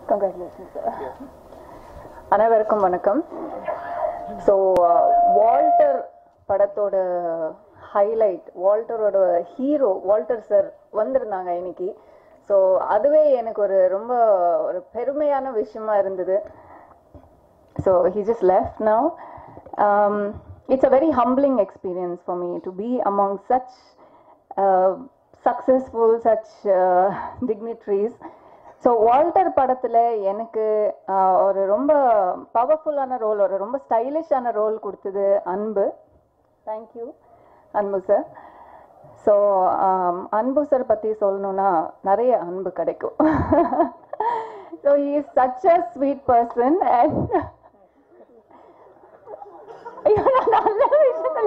Congratulation sir அனைவருக்கும் வணக்கம் so Walter படத்தோட ஹைலைட் வால்டரோட ஹீரோ வால்டர் சார் வந்திருந்தாங்க இன்னைக்கு ஸோ அதுவே எனக்கு ஒரு ரொம்ப ஒரு பெருமையான விஷயமா இருந்தது So he just left now. Um, it's a very humbling experience for me to be among such uh, successful, such uh, dignitaries. So Walter படத்தில் எனக்கு uh, ஒரு ரொம்ப பவர்ஃபுல்லான ரோல் ஒரு ரொம்ப ஸ்டைலிஷான ரோல் கொடுத்தது அன்பு தேங்க்யூ அன்பு சார் ஸோ அன்பு சார் பற்றி சொல்லணும்னா நிறைய அன்பு கிடைக்கும் so he is such a sweet person and ஐயோ, நான் நல்ல விஷயத்துல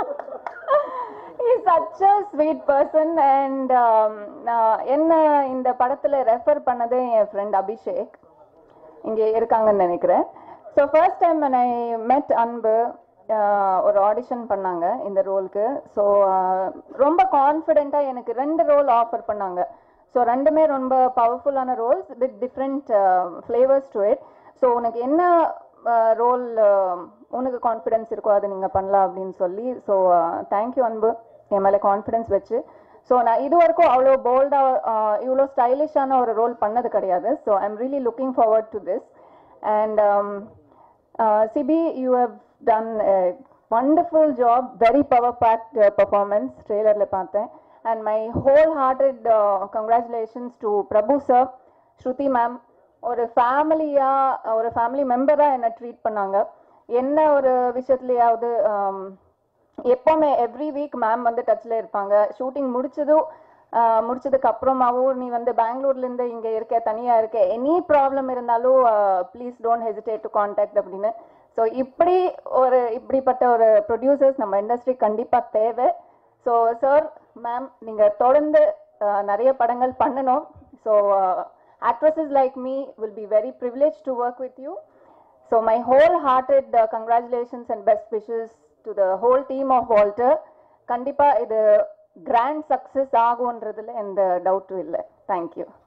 is such a sweet person and என்ன இந்த படத்துல ரெஃபர் பண்ணது என் ஃப்ரெண்ட் அபிஷேக் இங்கே இருக்காங்கன்னு நினைக்கிறேன் ஸோ ஃபர்ஸ்ட் டைம் ஐ மெட் அன்பு ஆஹ், ஒரு ஆடிஷன் பண்ணாங்க இந்த ரோலுக்கு ஸோ ரொம்ப கான்ஃபிடென்ட்டாக எனக்கு ரெண்டு ரோல் ஆஃபர் பண்ணாங்க ஸோ ரெண்டுமே ரொம்ப பவர்ஃபுல்லான roles with different flavours to it so உனக்கு என்ன ரோல் உனக்கு கான்ஃபிடென்ஸ் இருக்கோ அதை நீங்கள் பண்ணலாம் அப்படின்னு சொல்லி ஸோ தேங்க்யூ அன்பு என் மேலே கான்ஃபிடென்ஸ் வச்சு ஸோ நான் இது வரைக்கும் அவ்வளோ போல்டாக இவ்வளோ ஸ்டைலிஷான ஒரு ரோல் பண்ணது கிடையாது so I am really looking forward to this and Sibi you have done wonderful job very power packed performance ட்ரெய்லரில் பார்த்தேன் and my whole hearted congratulations to Prabhu sir Shruti ma'am ஒரு ஃபேமிலியாக ஒரு ஃபேமிலி மெம்பராக என்னை ட்ரீட் பண்ணாங்க என்ன ஒரு விஷயத்துலையாவது um, எப்போவுமே எவ்ரி வீக் மேம் வந்து டச்சில் இருப்பாங்க ஷூட்டிங் முடிச்சதும் ஆஹ், முடிச்சதுக்கு அப்புறமாவும் நீ வந்து பெங்களூர்லேருந்து இங்கே இருக்க தனியாக இருக்க எனி ப்ராப்ளம் இருந்தாலும் please don't hesitate to contact அப்படின்னு ஸோ இப்படி ஒரு இப்படிப்பட்ட ஒரு ப்ரொடியூசர்ஸ் நம்ம இண்டஸ்ட்ரி கண்டிப்பாக தேவை ஸோ சார் மேம் நீங்கள் தொடர்ந்து ஆஹ், நிறைய படங்கள் பண்ணணும் so actresses like me will be very privileged to work with you. So my wholehearted uh, congratulations and best wishes to the whole team of Walter. கண்டிப்பா இது கிராண்ட் சக்சஸ் ஆகுன்றதுல எந்த டவுட்டும் இல்லை தேங்க்யூ